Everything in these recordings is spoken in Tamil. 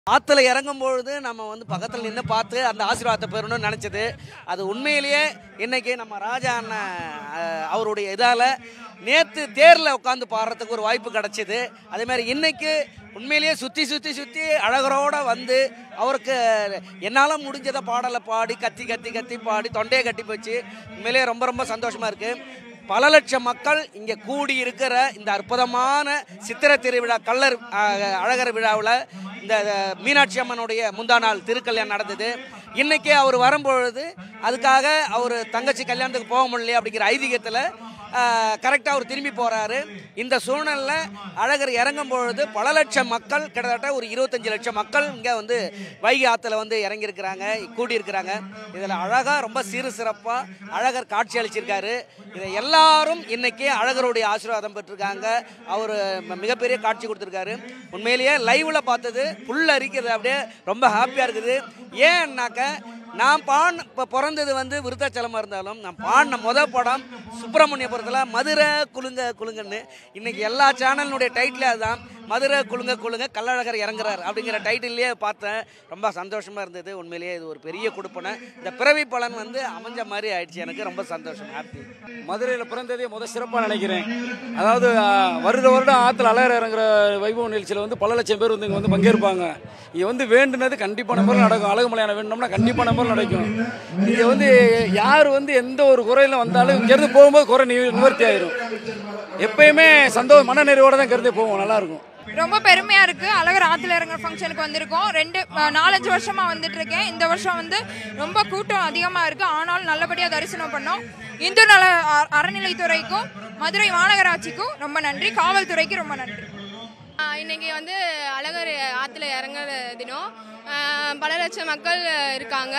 ஆற்றுல இறங்கும் பொழுது நம்ம வந்து பக்கத்தில் நின்று பார்த்து அந்த ஆசீர்வாதத்தை பெறணும்னு நினச்சது அது உண்மையிலேயே இன்னைக்கு நம்ம ராஜா அண்ணன் அஹ், அவருடைய இதால் நேற்று தேரில் உட்காந்து பாடுறதுக்கு ஒரு வாய்ப்பு கிடச்சிது அதே மாதிரி இன்னைக்கு உண்மையிலேயே சுற்றி சுற்றி சுற்றி அழகரோட வந்து அவருக்கு என்னால் முடிஞ்சதை பாடலை பாடி கத்தி கத்தி கத்தி பாடி தொண்டையை கட்டி போச்சு உண்மையிலேயே ரொம்ப ரொம்ப சந்தோஷமாக இருக்குது பல லட்சம் மக்கள் இங்கே கூடி இருக்கிற இந்த அற்புதமான சித்திரை திருவிழா கல்லர் அஹ், அழகர் விழாவில் இந்த அஹ், மீனாட்சி அம்மனுடைய முந்தா நாள் திருக்கல்யாணம் நடந்தது இன்னைக்கு அவர் வரும்பொழுது அதுக்காக அவர் தங்கச்சி கல்யாணத்துக்கு போக முடியல அப்படிங்கிற ஐதீகத்தில் கரெக்டாக அவர் திரும்பி போகிறாரு இந்த சூழ்நிலையில் அழகர் இறங்கும் பொழுது பல லட்சம் மக்கள் கிட்டத்தட்ட ஒரு இருபத்தஞ்சு லட்சம் மக்கள் இங்கே வந்து வைகை ஆற்றுல வந்து இறங்கியிருக்கிறாங்க கூடியிருக்கிறாங்க இதில் அழகாக ரொம்ப சீரு சிறப்பாக அழகர் காட்சி அளிச்சிருக்காரு இதை எல்லாரும் இன்னைக்கு அழகருடைய ஆசீர்வாதம் பெற்றிருக்காங்க அவர் மிகப்பெரிய காட்சி கொடுத்துருக்காரு உண்மையிலேயே லைவில் பார்த்தது புல் அரிக்கிறது அப்படியே ரொம்ப ஹாப்பியாக இருக்குது ஏன்னாக்க நான் பான் இப்போ பிறந்தது வந்து விருத்தாச்சலமாக இருந்தாலும் நான் பாடின முத படம் சுப்பிரமணியபுரத்தில் மதுரை குலுங்க குலுங்கன்னு இன்னைக்கு எல்லா சேனலினுடைய டைட்டிலே அதுதான் மதுரை குலுங்க குலுங்க கள்ளழகர் இறங்குறார் அப்படிங்கிற டைட்டில்லையே பார்த்தேன் ரொம்ப சந்தோஷமாக இருந்தது உண்மையிலேயே இது ஒரு பெரிய கொடுப்பனை இந்த பிறவி பலன் வந்து அமைஞ்ச மாதிரி ஆயிடுச்சு எனக்கு ரொம்ப சந்தோஷம் ஹாப்பி மதுரையில் பிறந்ததே முத சிறப்பாக நினைக்கிறேன் அதாவது ஆ, வருட வருடம் ஆற்றுல அழகர் இறங்குற வைபவ நிகழ்ச்சியில் வந்து பல லட்சம் பேர் வந்து இங்கே வந்து பங்கேற்பாங்க இங்கே வந்து வேண்டுனது கண்டிப்பாக நம்பர் நடக்கும் அழகுமலையான வேணும்னா கண்டிப்பாக நம்பர் நடக்கும் இங்கே வந்து யார் வந்து எந்த ஒரு குறையில் வந்தாலும் இங்கேருந்து போகும்போது குறை நிவ- நிவர்த்தி ஆயிரும் எப்பயுமே சந்தோஷ மன நிறைவோட தான் இங்கேருந்து போவோம் நல்லாயிருக்கும் ரொம்ப பெருமையா இருக்கு அழகர் ஆத்துல இறங்குற ஃபங்க்ஷனுக்கு வந்திருக்கோம் ரெண்டு அஹ், நாலஞ்சு வருஷமா வந்துட்டு இருக்கேன் இந்த வருஷம் வந்து ரொம்ப கூட்டம் அதிகமா இருக்கு ஆனாலும் நல்லபடியா தரிசனம் பண்ணோம் இந்து நல அ- அறநிலைத்துறைக்கும் மதுரை மாநகராட்சிக்கும் ரொம்ப நன்றி காவல்துறைக்கு ரொம்ப நன்றி ஆ, இன்னைக்கு வந்து அழகர் ஆற்றுல இறங்குற தினம் ஆ, பல லட்சம் மக்கள் இருக்காங்க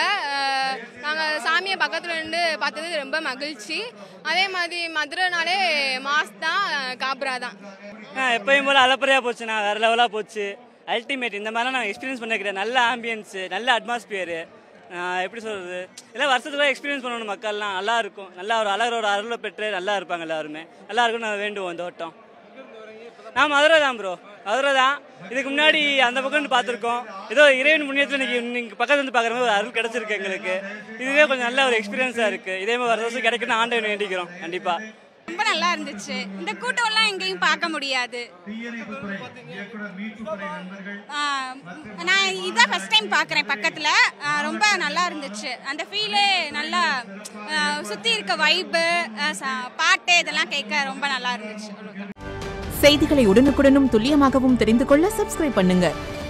நாங்கள் சாமியை பக்கத்தில் இருந்து பார்த்தது ரொம்ப மகிழ்ச்சி அதே மாதிரி மதுரைனாலே மாஸ் தான் காப்ரா தான் ஆ, எப்பயும் போல அலப்பறையாக போச்சுண்ணா வேற லெவலாக போச்சு அல்டிமேட் இந்த மாதிரிலாம் நான் எக்ஸ்பீரியன்ஸ் பண்ணிக்கிறேன் நல்ல ஆம்பியன்ஸு நல்ல அட்மாஸ்பியரு எப்படி சொல்கிறது இதெல்லாம் வருஷத்துல எக்ஸ்பீரியன்ஸ் பண்ணணும் மக்கள்லாம் நல்லா இருக்கும் நல்லா ஒரு அழகரோட அருளை பெற்று நல்லா இருப்பாங்க எல்லாருமே நல்லா இருக்கும்னு நான் வேண்டுவோம் இந்த வட்டம் நான் மதுரை தான் ப்ரோ மதுரை தான் இதுக்கு முன்னாடி அந்த பக்கம் பார்த்துருக்கோம் ஏதோ இறைவன் முன்னேற்றத்தில் இன்னைக்கு இன்னைக்கு பக்கத்துல இருந்து பார்க்குற மாதிரி ஒரு அருள் கிடைச்சிருக்கு எங்களுக்கு இதுவே கொஞ்சம் நல்ல ஒரு எக்ஸ்பீரியன்ஸாக இருக்குது இதே மாதிரி வருஷம் வருஷம் கிடைக்குன்னு ஆண்டவன் வேண்டிக்கிறோம் கண்டிப்பாக ரொம்ப நல்லா இருந்துச்சு இந்த கூட்டம்லாம் எங்கேயும் பார்க்க முடியாது ஆ, நான் இதான் ஃபர்ஸ்ட் டைம் பார்க்குறேன் பக்கத்தில் ரொம்ப நல்லா இருந்துச்சு அந்த ஃபீலே நல்லா சுற்றி இருக்க வைப்பு பாட்டு இதெல்லாம் கேட்க ரொம்ப நல்லா இருந்துச்சு அவ்வளவுதான். செய்திகளை உடனுக்குடனும் துல்லியமாகவும் தெரிந்து கொள்ள சப்ஸ்கிரைப் பண்ணுங்க